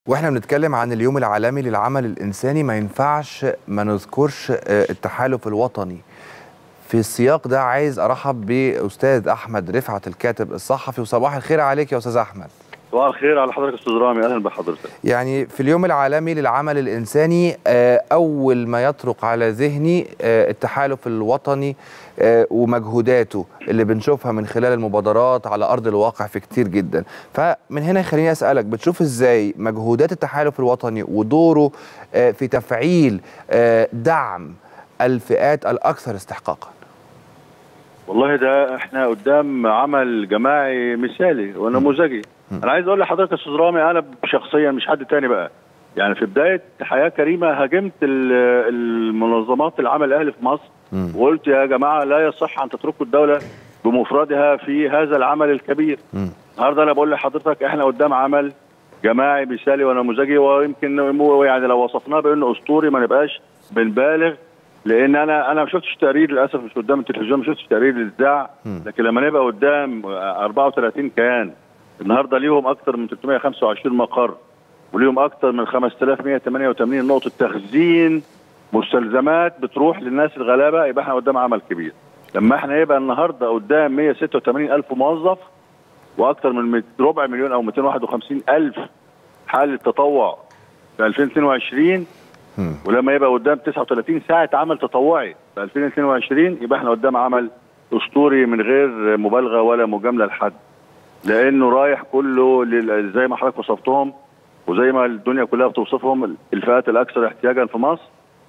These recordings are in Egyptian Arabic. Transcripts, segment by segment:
واحنا بنتكلم عن اليوم العالمي للعمل الانساني ما ينفعش ما نذكرش آه، التحالف الوطني في السياق ده عايز ارحب باستاذ احمد رفعت الكاتب الصحفي وصباح الخير عليك يا استاذ احمد صباح الخير على حضرتك استاذ رامي اهلا بحضرتك يعني في اليوم العالمي للعمل الإنساني آه، أول ما يطرق على ذهني آه، التحالف الوطني آه، ومجهوداته اللي بنشوفها من خلال المبادرات على أرض الواقع في كتير جدا فمن هنا خليني أسألك بتشوف إزاي مجهودات التحالف الوطني ودوره آه، في تفعيل آه، دعم الفئات الأكثر استحقاقا والله ده احنا قدام عمل جماعي مثالي ونموذجي انا عايز اقول لحضرتك يا استاذ رامي انا شخصيا مش حد تاني بقى يعني في بدايه حياه كريمه هاجمت ال- المنظمات العمل الاهلي في مصر مم. وقلت يا جماعه لا يصح ان تتركوا الدوله بمفردها في هذا العمل الكبير مم. النهارده انا بقول لحضرتك احنا قدام عمل جماعي مثالي ونموذجي ويمكن مو- يعني لو وصفناه بانه اسطوري ما نبقاش بنبالغ لان انا انا ما شفتش تقرير للاسف مش قدام التلفزيون ما شفتش تقرير للاذاعه مم. لكن لما نبقى قدام 34 كيان النهارده ليهم اكثر من 325 مقر وليهم اكثر من 5188 نقطه تخزين مستلزمات بتروح للناس الغلابه يبقى احنا قدام عمل كبير لما احنا يبقى النهارده قدام 186 الف موظف واكثر من مت- ربع مليون او 251 الف حاله تطوع في 2022 مم. ولما يبقى قدام 39 ساعه عمل تطوعي في 2022 يبقى احنا قدام عمل اسطوري من غير مبالغه ولا مجامله لحد لانه رايح كله لل- زي ما حضرتك وصفتهم وزي ما الدنيا كلها بتوصفهم الفئات الاكثر احتياجا في مصر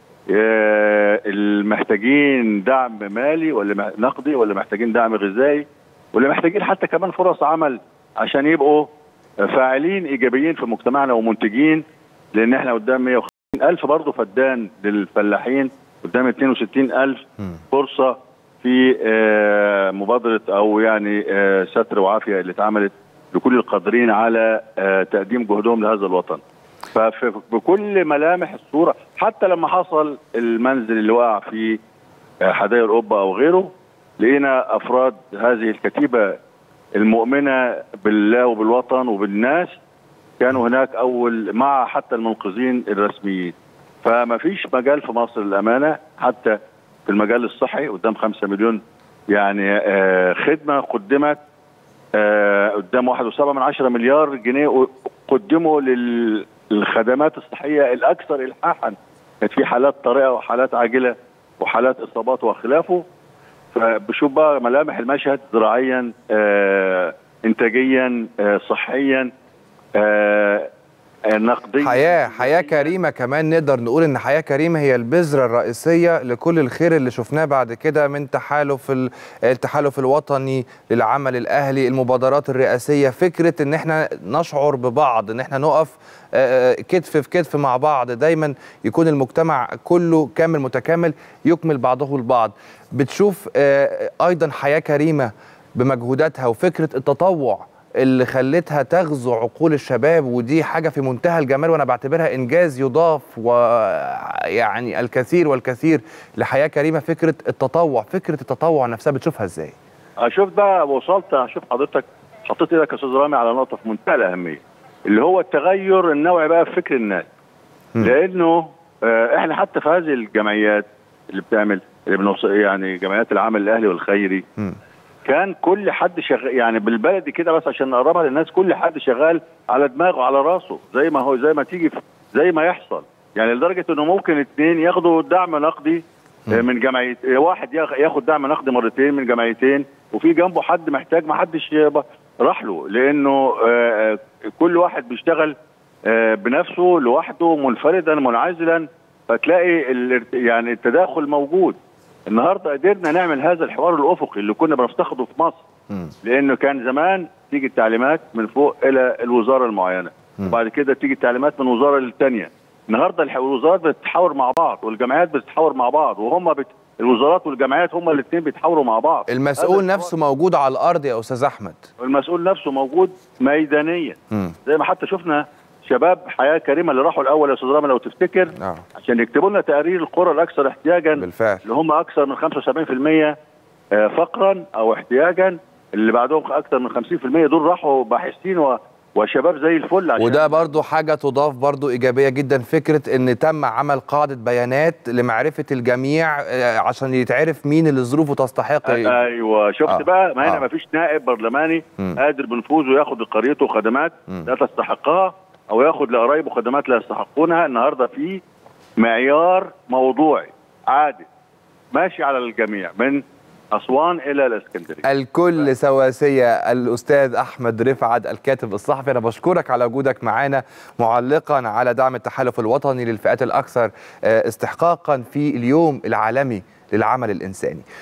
آه، المحتاجين دعم مالي ولا مح- نقدي ولا محتاجين دعم غذائي ولا محتاجين حتى كمان فرص عمل عشان يبقوا فاعلين ايجابيين في مجتمعنا ومنتجين لان احنا قدام 150 الف برضه فدان للفلاحين قدام 62 الف مم. فرصه في آه، مبادره او يعني آه، ستر وعافيه اللي اتعملت لكل القادرين على آه، تقديم جهدهم لهذا الوطن. فبكل ملامح الصوره حتى لما حصل المنزل اللي وقع في آه، حدائق القبه او غيره لقينا افراد هذه الكتيبه المؤمنه بالله وبالوطن وبالناس كانوا هناك اول مع حتى المنقذين الرسميين فما فيش مجال في مصر للامانه حتى في المجال الصحي قدام خمسة مليون يعني آه خدمه قدمت آه قدام واحد وسبعة من عشرة مليار جنيه قدموا لل- للخدمات الصحيه الاكثر الحاحا كانت في حالات طارئه وحالات عاجله وحالات اصابات وخلافه فبشوف بقى ملامح المشهد زراعيا آه انتاجيا آه صحيا آه آه، نقديا حياة حياة كريمة كمان نقدر نقول إن حياة كريمة هي البذرة الرئيسية لكل الخير اللي شفناه بعد كده من تحالف ال- التحالف الوطني للعمل الأهلي المبادرات الرئاسية فكرة إن إحنا نشعر ببعض إن إحنا نقف آه، كتف في كتف مع بعض دايما يكون المجتمع كله كامل متكامل يكمل بعضه البعض بتشوف آه، أيضا حياة كريمة بمجهوداتها وفكرة التطوع اللي خلتها تغزو عقول الشباب ودي حاجة في منتهى الجمال وأنا بعتبرها إنجاز يضاف ويعني الكثير والكثير لحياة كريمة فكرة التطوع فكرة التطوع نفسها بتشوفها إزاي؟ اشوف بقى وصلت اشوف حضرتك حطيت ايدك يا استاذ رامي على نقطه في منتهى الاهميه اللي هو التغير النوعي بقى في فكر الناس مم. لانه آه، احنا حتى في هذه الجمعيات اللي بتعمل اللي بنوص... يعني جمعيات العمل الاهلي والخيري مم. كان كل حد شغال يعني بالبلدي كده بس عشان نقربها للناس كل حد شغال على دماغه على راسه زي ما هو زي ما تيجي في- زي ما يحصل يعني لدرجه انه ممكن اثنين ياخدوا دعم نقدي آه، من جمعيه آه، واحد ياخ- ياخد دعم نقدي مرتين من جمعيتين وفي جنبه حد محتاج ما حدش يب- راح له لانه آه، آه، كل واحد بيشتغل آه، بنفسه لوحده منفردا منعزلا فتلاقي الارت- يعني التداخل موجود النهارده قدرنا نعمل هذا الحوار الافقي اللي كنا بنفتقده في مصر مم. لانه كان زمان تيجي التعليمات من فوق الى الوزاره المعينه مم. وبعد كده تيجي التعليمات من وزاره للثانيه النهارده الح- الوزارات بتتحاور مع بعض والجمعيات بتتحاور مع بعض وهم بت... الوزارات والجمعيات هم الاثنين بيتحاوروا مع بعض المسؤول هذا نفسه موجود على الأرض يا أستاذ أحمد المسؤول نفسه موجود ميدانيا مم. زي ما حتى شفنا شباب حياه كريمه اللي راحوا الاول يا استاذ رامي لو تفتكر نعم عشان يكتبوا لنا تقارير القرى الاكثر احتياجا بالفعل اللي هم اكثر من 75% آه، فقرا او احتياجا اللي بعدهم اكثر من 50% دول راحوا باحثين و- وشباب زي الفل عشان وده برضو حاجة تضاف برضو إيجابية جدا فكرة إن تم عمل قاعدة بيانات لمعرفة الجميع آه، عشان يتعرف مين اللي ظروفه تستحق ايوه شفت آه. بقى ما هنا آه. ما فيش نائب برلماني مم. قادر بنفوذه ياخد لقريته خدمات مم. لا تستحقها او ياخد لقرايبه خدمات لا يستحقونها النهارده في معيار موضوعي عادل ماشي على الجميع من اسوان الى الاسكندريه الكل سواسية الأستاذ أحمد رفعت الكاتب الصحفي أنا بشكرك على وجودك معنا معلقا على دعم التحالف الوطني للفئات الأكثر آه، استحقاقا في اليوم العالمي للعمل الإنساني